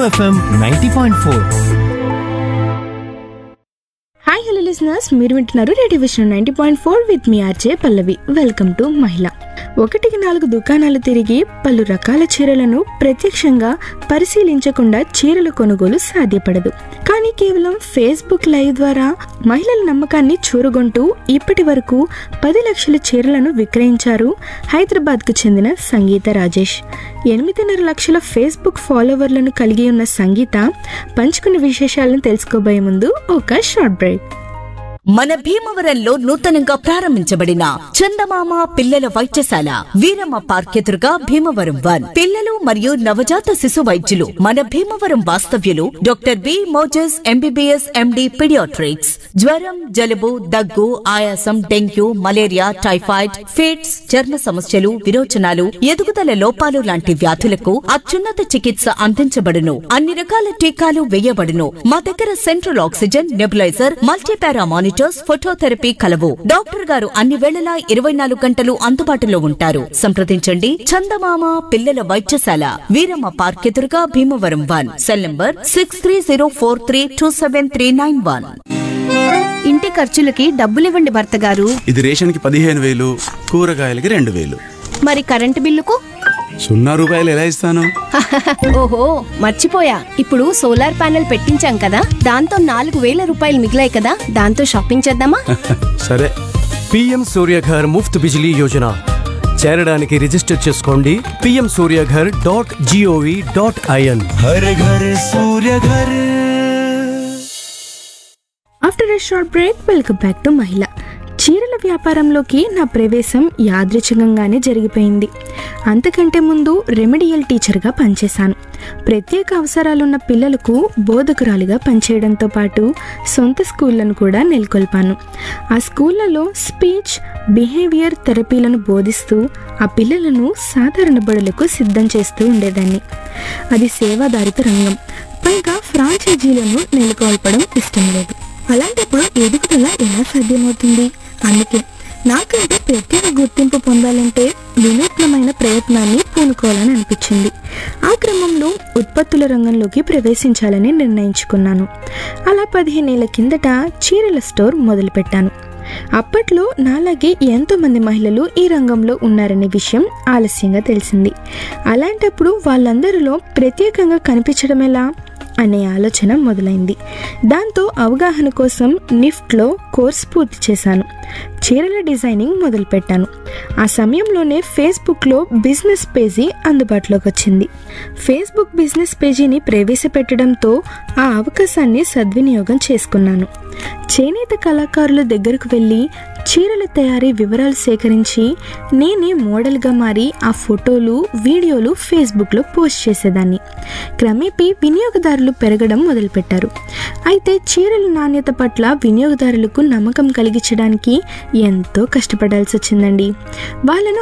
FM ninety point four hi hello listeners మీరు వింటున్నారు radio vision ninety point four with మీ RJ Pallavi welcome to మహిళ ఒకటికి నాలుగు దుకాణాలు తిరిగి పలు రకాల చీరలను ప్రత్యక్షంగా పరిశీలించకుండా చీరల కొనుగోలు సాధ్యపడదు కానీ కేవలం ఫేస్బుక్ లైవ్ ద్వారా మహిళల నమ్మకాన్ని చూరగొంటూ ఇప్పటి వరకు పది లక్షల చీరలను విక్రయించారు హైదరాబాద్కు చెందిన సంగీత రాజేష్ ఎనిమిదిన్నర లక్షల ఫేస్బుక్ ఫాలోవర్లను కలిగి ఉన్న సంగీత పంచుకున్న విశేషాలను తెలుసుకోబోయే ముందు ఒక షార్ట్ బ్రేక్ మన భీమవరంలో నూతనంగా ప్రారంభించబడిన చందమామ పిల్లల వైద్యశాల వీరమ్మ పార్క్ ఎదురుగా భీమవరం వన్ పిల్లలు మరియు నవజాత శిశు వైద్యులు మన భీమవరం వాస్తవ్యులు doctor B Moses MBBS MD paediatrics జ్వరం జలుబు దగ్గు ఆయాసం డెంగ్యూ మలేరియా టైఫాయిడ్ ఫిట్స్ చర్మ సమస్యలు విరోచనాలు ఎదుగుదల లోపాలు లాంటి వ్యాధులకు అత్యున్నత చికిత్స అందించబడును అన్ని రకాల టీకాలు వేయబడును మా దగ్గర central oxygen nebuliser multipara monitors phototherapy కలవు డాక్టర్ గారు అన్ని వేళలా ఇరవై నాలుగు గంటలు అందుబాటులో ఉంటారు సంప్రదించండి చందమామ పిల్లల వైద్యశాల వీరమ్మ పార్క్ ఎదురుగా Bhimavaram one cell number six three zero four three two seven three nine one ఇంటి ఖర్చులకి డబ్బులివ్వండి భర్త గారు ఇది రేషన్కి పదిహేను వేలు కూరగాయలకి రెండు వేలు మరి కరెంటు బిల్లుకు సున్నా రూపాయలు ఎలా ఇస్తాను ఓహో మర్చిపోయా ఇప్పుడు సోలార్ ప్యానెల్ పెట్టించాం కదా దాంతో నాలుగు వేల రూపాయలు మిగిలాయి కదా దాంతో షాపింగ్ చేద్దామా సరే పిఎం సూర్యఘర్ ముఫ్త్ బిజిలీ యోజన చేరడానికి రిజిస్టర్ చేసుకోండి PM Suryaghar dot G O V dot I N Har Ghar Suryaghar after a short break welcome back to మహిళ చీరల వ్యాపారంలోకి నా ప్రవేశం యాదృచ్ఛికంగానే జరిగిపోయింది అంతకంటే ముందు రెమెడియల్ టీచర్గా పనిచేశాను ప్రత్యేక అవసరాలున్న పిల్లలకు బోధకురాలిగా పనిచేయడంతో పాటు సొంత స్కూళ్లను కూడా నెలకొల్పాను ఆ స్కూళ్లలో స్పీచ్ బిహేవియర్ థెరపీలను బోధిస్తూ ఆ పిల్లలను సాధారణ బడులకు సిద్ధం చేస్తూ ఉండేదాన్ని అది సేవాదారిత రంగం పైగా ఫ్రాంచైజీలను నెలకొల్పడం ఇష్టం లేదు అలాంటప్పుడు ఎదుగుదల ఎలా సాధ్యమవుతుంది అందుకే నాకంటే ప్రత్యేక గుర్తింపు పొందాలంటే వినూత్నమైన ప్రయత్నాన్ని పూనుకోవాలని అనిపించింది ఆ క్రమంలో ఉత్పత్తుల రంగంలోకి ప్రవేశించాలని నిర్ణయించుకున్నాను అలా పదిహేనేళ్ల కిందట చీరల స్టోర్ మొదలుపెట్టాను అప్పట్లో నాలాగే ఎంతో మంది మహిళలు ఈ రంగంలో ఉన్నారనే విషయం ఆలస్యంగా తెలిసింది అలాంటప్పుడు వాళ్ళందరిలో ప్రత్యేకంగా కనిపించడం ఎలా అనే ఆలోచన మొదలైంది దాంతో అవగాహన కోసం నిఫ్ట్లో కోర్స్ పూర్తి చేశాను చీరల డిజైనింగ్ మొదలుపెట్టాను ఆ సమయంలోనే ఫేస్బుక్లో బిజినెస్ పేజీ అందుబాటులోకి వచ్చింది ఫేస్బుక్ బిజినెస్ పేజీని ప్రవేశపెట్టడంతో ఆ అవకాశాన్ని సద్వినియోగం చేసుకున్నాను చేనేత కళాకారుల దగ్గరకు వెళ్ళి చీరల తయారీ వివరాలు సేకరించి నేనే మోడల్గా మారి ఆ ఫోటోలు వీడియోలు ఫేస్బుక్లో పోస్ట్ చేసేదాన్ని క్రమేపీ వినియోగదారులు పెరగడం మొదలుపెట్టారు అయితే చీరల నాణ్యత పట్ల వినియోగదారులకు నమ్మకం కలిగించడానికి ఎంతో కష్టపడాల్సి వచ్చిందండి వాళ్ళను